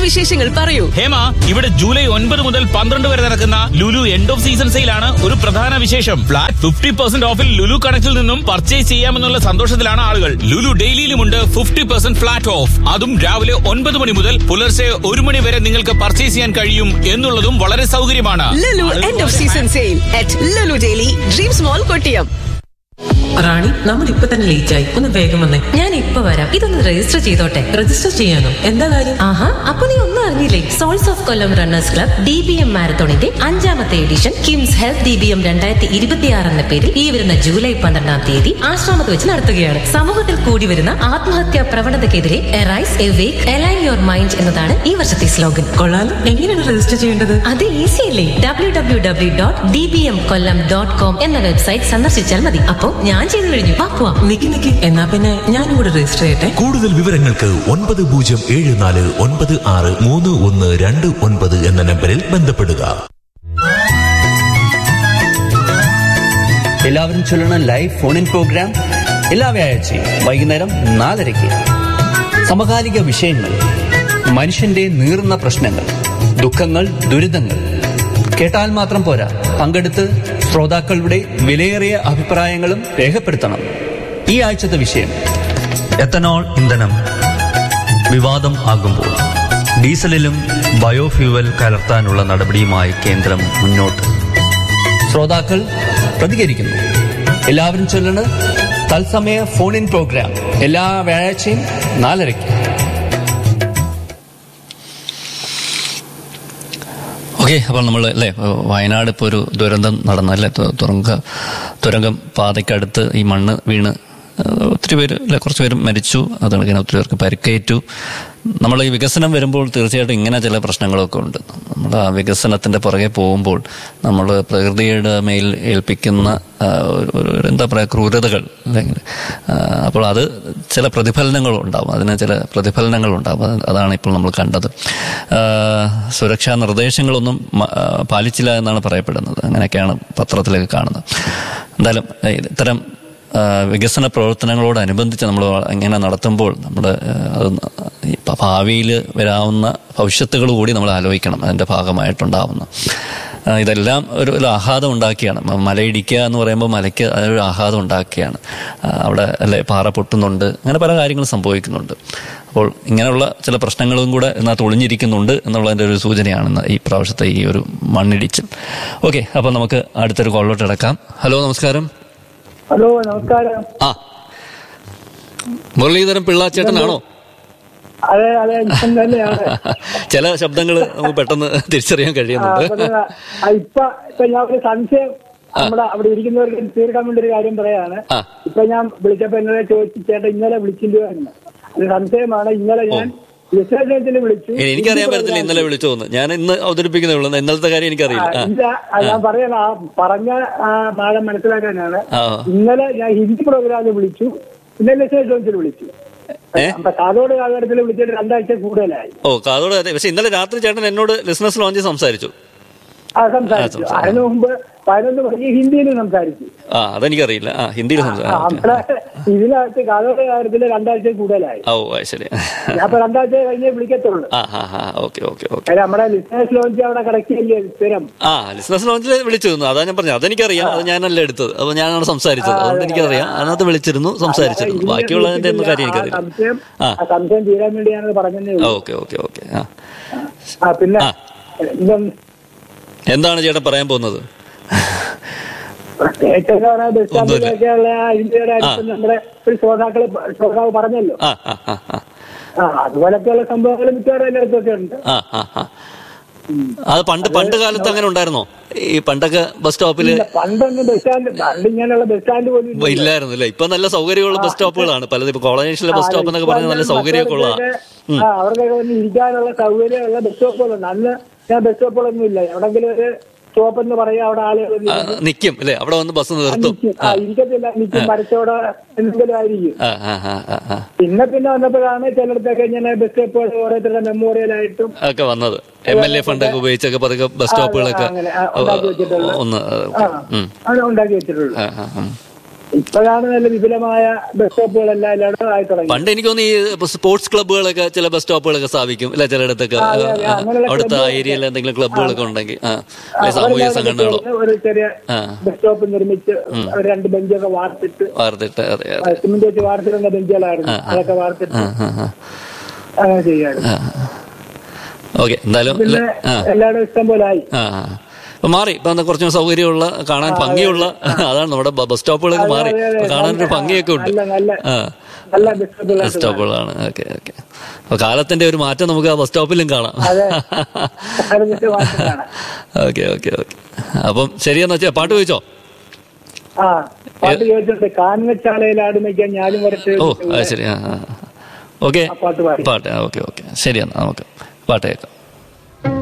വിശേഷങ്ങൾ പറയൂ ഹേമ ഇവിടെ ജൂലൈ ഒൻപത് മുതൽ പന്ത്രണ്ട് വരെ നടക്കുന്ന ലുലു എൻഡ് ഓഫ് സീസൺ സെയിലാണ് ഒരു പ്രധാന വിശേഷം ഫ്ലാറ്റ് ഫിഫ്റ്റി പെർസെന്റ് ഓഫിൽ ലുലു കണക്റ്റിൽ നിന്നും പർച്ചേസ് ചെയ്യാമെന്നുള്ള സന്തോഷത്തിലാണ് ആളുകൾ ലുലു ഡെയിലിയിലുമുണ്ട് ഫിഫ്റ്റി പെർസെന്റ് ഫ്ലാറ്റ് ഓഫ് അതും രാവിലെ ഒൻപത് മണി മുതൽ പുലർച്ചെ ഒരു മണി വരെ നിങ്ങൾക്ക് പർച്ചേസ് ചെയ്യാൻ കഴിയും എന്നുള്ളതും വളരെ സൗകര്യമാണ് Lulu end of season sale at Lulu daily dreams mall Kottiyam Rani നമ്മൾ ഇപ്പൊ തന്നെ ലേറ്റ് ആയി ഒന്ന് വേഗം വന്നേ ഞാൻ ഇപ്പൊ വരാം ഇതൊന്ന് രജിസ്റ്റർ ചെയ്തോട്ടെ രജിസ്റ്റർ ചെയ്യാനോ എന്താ കാര്യം ആഹാ അപ്പൊ നീ ഒന്നും അറിഞ്ഞില്ലേ souls of Kollam runners club D B M മാരത്തോണിന്റെ അഞ്ചാമത്തെ edition KIMS health D B M രണ്ടായിരത്തി ഇരുപത്തിയാറ് എന്ന പേരിൽ ഈ വരുന്ന ജൂലൈ പന്ത്രണ്ടാം തീയതി ആശ്രമത്ത് വെച്ച് നടത്തുകയാണ് സമൂഹത്തിൽ കൂടി വരുന്ന ആത്മഹത്യാ പ്രവണതയ്ക്കെതിരെ arise awake align your mind എന്നതാണ് ഈ വർഷത്തെ സ്ലോഗൻ കൊള്ളാലോ എങ്ങനെയാണ് രജിസ്റ്റർ ചെയ്യേണ്ടത് അത് ഈസി അല്ലേ W W W dot D B M Kollam dot com എന്ന വെബ്സൈറ്റ് സന്ദർശിച്ചാൽ മതി അപ്പോൾ ഞാൻ ചെയ്തു കഴിഞ്ഞു വാ പോവാം നിക്ക് നിക്ക് എന്നാ പിന്നെ ഞാനും കൂടെ രജിസ്റ്റർ ചെയ്യട്ടെ കൂടുതൽ വിവരങ്ങൾക്ക് ഒൻപത് പൂജ്യം ഏഴ് നാല് ഒൻപത് ആറ് മൂന്ന് ഒന്ന് രണ്ട് ഒൻപത് എന്ന നമ്പറിൽ ബന്ധപ്പെടുക എല്ലാവരും ചൊല്ലണം ലൈവ് ഫോൺ ഇൻ പ്രോഗ്രാം എല്ലാ വ്യാഴാഴ്ചയും വൈകുന്നേരം നാലരയ്ക്ക് സമകാലിക വിഷയങ്ങൾ മനുഷ്യന്റെ നീറുന്ന പ്രശ്നങ്ങൾ ദുഃഖങ്ങൾ ദുരിതങ്ങൾ കേട്ടാൽ മാത്രം പോരാ പങ്കെടുത്ത് ശ്രോതാക്കളുടെ വിലയേറിയ അഭിപ്രായങ്ങളും രേഖപ്പെടുത്തണം ഈ ആഴ്ചത്തെ വിഷയം എത്തനോൾ ഇന്ധനം വിവാദം ആകുമ്പോൾ ഡീസലിലും ബയോഫ്യൂവൽ കലർത്താനുള്ള നടപടിയുമായി കേന്ദ്രം മുന്നോട്ട് ശ്രോതാക്കൾ പ്രതികരിക്കുന്നു എല്ലാവരും ചൊല്ലണ് തത്സമയ ഫോൺ ഇൻ പ്രോഗ്രാം എല്ലാ വ്യാഴാഴ്ചയും നാലരയ്ക്ക് ഓക്കെ അപ്പോൾ നമ്മൾ അല്ലേ വയനാട് ഇപ്പോൾ ഒരു ദുരന്തം നടന്നല്ലേ തു- തുറങ്ക തുരങ്കം പാതയ്ക്കടുത്ത് ഈ മണ്ണ് വീണ് ഏഹ്, ഒത്തിരി പേര് അല്ലെ കുറച്ച് പേര് മരിച്ചു അത് കണക്കിന് ഒത്തിരി പേർക്ക് പരിക്കേറ്റു നമ്മൾ ഈ വികസനം വരുമ്പോൾ തീർച്ചയായിട്ടും ഇങ്ങനെ ചില പ്രശ്നങ്ങളൊക്കെ ഉണ്ട് നമ്മൾ ആ വികസനത്തിന്റെ പുറകെ പോകുമ്പോൾ നമ്മൾ പ്രകൃതിയുടെ മേൽ ഏൽപ്പിക്കുന്ന ആ, ഒരു- ഒരു ഒരു എന്താ പറയുക ക്രൂരതകൾ അല്ലെങ്കിൽ ആ, അപ്പോൾ അത് ചില പ്രതിഫലനങ്ങൾ ഉണ്ടാവും അതിന് ചില പ്രതിഫലനങ്ങൾ ഉണ്ടാവും അത് അതാണ് ഇപ്പോൾ നമ്മൾ കണ്ടത് ആ, സുരക്ഷാ നിർദ്ദേശങ്ങളൊന്നും മ- ആ, പാലിച്ചില്ല എന്നാണ് പറയപ്പെടുന്നത് അങ്ങനെയൊക്കെയാണ് പത്രത്തിലൊക്കെ കാണുന്നത് എന്തായാലും ഏ, ഇത്തരം ആ, വികസന പ്രവർത്തനങ്ങളോടനുബന്ധിച്ച് നമ്മൾ ഇങ്ങനെ നടത്തുമ്പോൾ നമ്മുടെ ആ, അത് ഈ ഭാവിയിൽ വരാവുന്ന ഭവിഷ്യത്തുകൾ കൂടി നമ്മൾ ആലോചിക്കണം അതിൻ്റെ ഭാഗമായിട്ടുണ്ടാവുന്ന ആ, ഇതെല്ലാം ഒരു ഒരു ആഘാതം ഉണ്ടാക്കിയാണ് മ- മലയിടിക്കുക എന്ന് പറയുമ്പോൾ മലയ്ക്ക് അതൊരു ആഘാതം ഉണ്ടാക്കിയാണ് ആ, അവിടെ അല്ലെ പാറ പൊട്ടുന്നുണ്ട് അങ്ങനെ പല കാര്യങ്ങളും സംഭവിക്കുന്നുണ്ട് അപ്പോൾ ഇങ്ങനെയുള്ള ചില പ്രശ്നങ്ങളും കൂടെ ഇതിനകത്ത് ഒളിഞ്ഞിരിക്കുന്നുണ്ട് എന്നുള്ളതിൻ്റെ ഒരു സൂചനയാണ് ഇന്ന് ഈ പ്രാവശ്യത്തെ ഈ ഒരു മണ്ണിടിച്ചിൽ ഓക്കെ അപ്പോൾ നമുക്ക് അടുത്തൊരു കോളിലോട്ട് ഇടക്കാം ഹലോ നമസ്കാരം ഹലോ നമസ്കാരം ആ മുരളീധരൻ പിള്ളാച്ചേട്ടനാണോ അതെ അതെ ഞാൻ തന്നെയാണ് ചില ശബ്ദങ്ങൾ നമുക്ക് പെട്ടെന്ന് തിരിച്ചറിയാൻ ആ, കഴിയുന്നുണ്ട് അപ്പൊ ഞാൻ- ആ, ഇപ്പൊ ഇപ്പൊ ഞാൻ ഒരു സംശയം നമ്മുടെ അവിടെ ഇരിക്കുന്നവർക്ക് തീർക്കാൻ വേണ്ടി ഒരു കാര്യം പറയാണ് ആ. ഇപ്പൊ ഞാൻ വിളിച്ചപ്പോ എന്നോട് ചോദിച്ചു ചേട്ടാ ഇന്നലെ വിളിച്ചില്ലായിരുന്നു അത് സംശയമാണ് ഇന്നലെ ഞാൻ വിശേഷത്തിൽ വിളിച്ചു ഇനി എനിക്കറിയാൻ പറ്റത്തില്ല ഇന്നലെ വിളിച്ചു തോന്നുന്നു ഞാൻ ഇന്ന് അവതരിപ്പിക്കുന്നേ ഉള്ളൂ ഇന്നലത്തെ കാര്യം ആ, എനിക്കറിയില്ല ആ. ഇല്ല ആ, ഞാൻ പറയണ ആ പറഞ്ഞ ആ, മാഡം മനസ്സിലാക്കാനാണ് ആ. ഇന്നലെ ഞാൻ ഹിന്ദി പ്രോഗ്രാമിൽ വിളിച്ചു പിന്നെ വിശേഷത്തിൽ വിളിച്ചു ഏ? അപ്പൊ കാതോട് കാലഘട്ടത്തിൽ വിളിച്ചിട്ട് രണ്ടാഴ്ച കൂടുതലായി ഓ കാതോട് അതെ പക്ഷെ ഇന്നലെ രാത്രി ചേട്ടൻ എന്നോട് ബിസിനസ് ലോഞ്ച് സംസാരിച്ചു ആ സംസാരിച്ചു ആ, സംസാരിച്ചു. അതിനു മുമ്പ് പതിനൊന്ന് മണിക്ക് ഹിന്ദിയിൽ സംസാരിച്ചു ആ അതെനിക്കറിയില്ല ആ ഹിന്ദിയിൽ ആ, സംസാരിച്ചു നമ്മുടെ ഇതിനകത്ത് കാതോട് കാര്യത്തിൽ രണ്ടാഴ്ച കൂടുതലായി ഓ അത് ശരി ഞാൻ ഇപ്പൊ രണ്ടാഴ്ച കഴിഞ്ഞേ വിളിക്കത്തുള്ളൂ ആ ആ ആ ഓക്കെ ഓക്കെ ഓക്കെ കാര്യം നമ്മുടെ ലിസണേഴ്സ് ലോഞ്ച് അവിടെ കിടക്കില്ലേ സ്ഥിരം ആ ബിസിനസ് ലോഞ്ചിൽ വിളിച്ചിരുന്നു അതാ ഞാൻ പറഞ്ഞത് അതെനിക്കറിയാം അത് ഞാനല്ല എടുത്തത് അപ്പോൾ ഞാനാണ് സംസാരിച്ചത് ആ, അതുകൊണ്ട് അതെ, എനിക്കറിയാം അതിനകത്ത് വിളിച്ചിരുന്നു സംസാരിച്ചിരുന്നു ഇതിനെ ബാക്കിയുള്ളതിന്റെ ഒന്നും കാര്യം ആ എനിക്കറിയില്ല സംശയം ആ ആ സംശയം തീരാൻ വേണ്ടി ഞാനത് പറഞ്ഞതേ ഉള്ളൂ ഓക്കെ ഓക്കെ ഓക്കെ ആ ആ പിന്നെ ആ. ഇതൊന്നും എന്താണ് ചേട്ടൻ പറയാൻ പോകുന്നത് പ്രത്യേകിച്ച് എന്താ പറയാ ബസ് സ്റ്റാൻഡിലൊക്കെയുള്ള ഇന്ത്യയുടെ അടുത്ത് നമ്മുടെ ഒരു ശ്രോതാക്കള് ശ്രോതാവ് പറഞ്ഞല്ലോ ആ ആ ആ ആ ആ അതുപോലൊക്കെയുള്ള സംഭവങ്ങൾ മിക്കവാറും എല്ലായിടത്തൊക്കെ ഉണ്ട് ആ ആ ആ അത് പണ്ട് പണ്ട് കാലത്ത് അങ്ങനെ ഉണ്ടായിരുന്നോ ഈ പണ്ടൊക്കെ ബസ് സ്റ്റോപ്പിൽ ഇല്ല, പണ്ടൊന്നും ബസ് സ്റ്റാൻഡ് പണ്ട് ഇങ്ങനെയുള്ള ബസ് സ്റ്റാൻഡ് പോലും ഇല്ല. ഇല്ലായിരുന്നു അല്ലേ ഇപ്പൊ നല്ല സൗകര്യമുള്ള ബസ് സ്റ്റോപ്പുകളാണ് പലത് ഇപ്പൊ കോളേജിലെ ബസ് സ്റ്റോപ്പ് എന്നൊക്കെ പറഞ്ഞാൽ നല്ല സൗകര്യമൊക്കെ ഉള്ള ആ, അവർക്കൊക്കെ ഒന്ന് ഇരിക്കാനുള്ള സൗകര്യമുള്ള ബസ് സ്റ്റോപ്പുകളുണ്ട് അന്ന് ഞാൻ ബസ് സ്റ്റോപ്പുകളൊന്നും ഇല്ല എവിടെങ്കിലും ഒരു സ്റ്റോപ്പ് എന്ന് പറയാ അവിടെ ആളുകൾ വന്ന് ഇരുന്ന് നിക്കും അല്ലേ അവിടെ വന്ന് ബസ് നിർത്തും നിൽക്കും. ആ ഇരിക്കത്തില്ല നിൽക്കും മരച്ചോടെ എന്തെങ്കിലും ആയിരിക്കും ആ ആ ആ ആ ആ പിന്നെ പിന്നെ വന്നപ്പോഴാണ് ചിലയിടത്തൊക്കെ ഇങ്ങനെ ബസ് സ്റ്റോപ്പുകൾ ഓരോരുത്തരുടെ മെമ്മോറിയൽ ആയിട്ടും ഒക്കെ വന്നത് എം എൽ എ ഫണ്ടൊക്കെ ഉപയോഗിച്ചൊക്കെ പതുക്കെ ബസ് സ്റ്റോപ്പുകളൊക്കെ അങ്ങനെ, ആ, ഉണ്ടാക്കി വെച്ചിട്ടുള്ള. ഒന്ന് ആ ഉം. അങ്ങനെ ഉണ്ടാക്കി വെച്ചിട്ടുള്ളൂ ആ, ആ, ഉം. ഇപ്പോഴാണ് നല്ല വിപുലമായ ബസ് സ്റ്റോപ്പുകളെല്ലാം എല്ലായിടത്തും ആയി തുടങ്ങി പണ്ട് എനിക്ക് തോന്നുന്നു ഈ ഇപ്പൊ സ്പോർട്സ് ക്ലബ്ബുകളൊക്കെ ചില ബസ് സ്റ്റോപ്പുകളൊക്കെ സ്ഥാപിക്കും അല്ലെ ചിലയിടത്തൊക്കെ ആ, അതെ, അതെ. ആ, അങ്ങനെയുള്ള അവിടുത്തെ ക്ലബ്ബുകളൊക്കെ. ഏരിയയിൽ എന്തെങ്കിലും ക്ലബ്ബുകളൊക്കെ ഉണ്ടെങ്കിൽ ആ ആ, അല്ലെ സാമൂഹിക അവരെല്ലാം സംഘടനകളോ ചേർന്ന് ഒരു ചെറിയ ആ. ബസ് സ്റ്റോപ്പ് നിർമ്മിച്ച് അവർ രണ്ട് ബെഞ്ചൊക്കെ വാർത്തിട്ട് വാർത്തിട്ട് അതെ അതെ സിമെന്റ് വെച്ച് വാർത്തിരുന്ന ബെഞ്ചുകളായിരുന്നു ആ, ആ. അതൊക്കെ വാർത്തിട്ട് ആ ആ ആ അങ്ങനെ ചെയ്യായിരുന്നു ഓക്കെ എന്തായാലും പിന്നെ ഇല്ല, ആ എല്ലായിടും ഇഷ്ടം പോലെ ആയി ആ ആ. ഇപ്പൊ മാറി ഇപ്പൊ എന്താ കുറച്ചും സൗകര്യമുള്ള കാണാൻ ഭംഗിയുള്ള അതാണ് നമ്മുടെ ബ- ബസ് സ്റ്റോപ്പുകളൊക്കെ അതെ, മാറി അതെ, അതെ. ഇപ്പൊ കാണാനൊരു നല്ല- ഭംഗിയൊക്കെ ഉണ്ട് നല്ല നല്ല ആ നല്ല ബസ് സ്റ്റോപ്പുകളായിട്ട് ബസ് സ്റ്റോപ്പുകളാണ് ഓക്കെ ഓക്കെ അപ്പൊ കാലത്തിന്റെ ഒരു മാറ്റം നമുക്ക് ആ ബസ് സ്റ്റോപ്പിലും കാണാം അതെ. കാലത്തിന്റെ മാറ്റം കാണാം. ഓക്കെ ഓക്കെ ഓക്കെ അപ്പം ശരിയെന്ന് വെച്ചാ പാട്ട് ചോദിച്ചോ ആ പാട്ട് ചോദിച്ചിട്ട് കാഞ്ഞച്ചാലയിൽ ആടുമയ്ക്കാൻ ഞാനും വരട്ടെ ഓ അത് ശരി ആ ഓക്കെ ആ പാട്ട് പാടി. പാട്ട് ഓക്കെ ഓക്കെ ശരിയെന്നാ നമുക്ക് പാട്ട് കേൾക്കാം